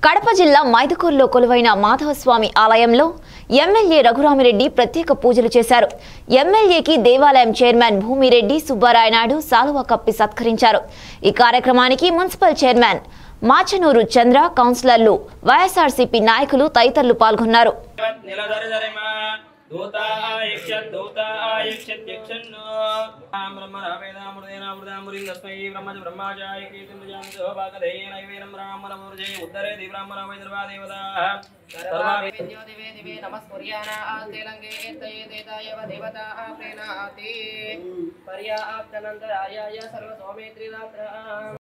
కడప జిల్లా మైదుకూరులో కొలువైన మాధవస్వామి ఆలయంలో ఎమ్మెల్యే రఘురామిరెడ్డి ప్రత్యేక పూజలు చేశారు ఎమ్మెల్యేకి దేవాలయం చైర్మన్ భూమిరెడ్డి సుబ్బారాయ నాయుడు సాలువా కప్పి సత్కరించారు ఈ కార్యక్రమానికి మున్సిపల్ చైర్మన్ మాచనూరు చంద్ర కౌన్సిలర్లు వైఎస్ఆర్సీపీ నాయకులు తదితరులు పాల్గొన్నారు నిలదరిదరిమ దూత ఆయుష్యత్ దూత ఆయుష్యత్ యక్షన్ను బ్రహ్మ రావేదామృతేనామృతామృతం తస్మై బ్రహ్మజ బ్రహ్మాచాయ కీర్తింజామితో భాగధేయ నైవేదం బ్రాహ్మణమూర్జే ఉత్తరే ది బ్రాహ్మణ వైద్యర్వా దేవతాః సర్వాభి सर्वाभिन्यो दिवे दिवे नमस्कुर्याण आस्ते लङ्के एतये देतायव देवता प्रेणाति पर्या आप्तनन्तरायाय सर्वसौमेत्रिरात्र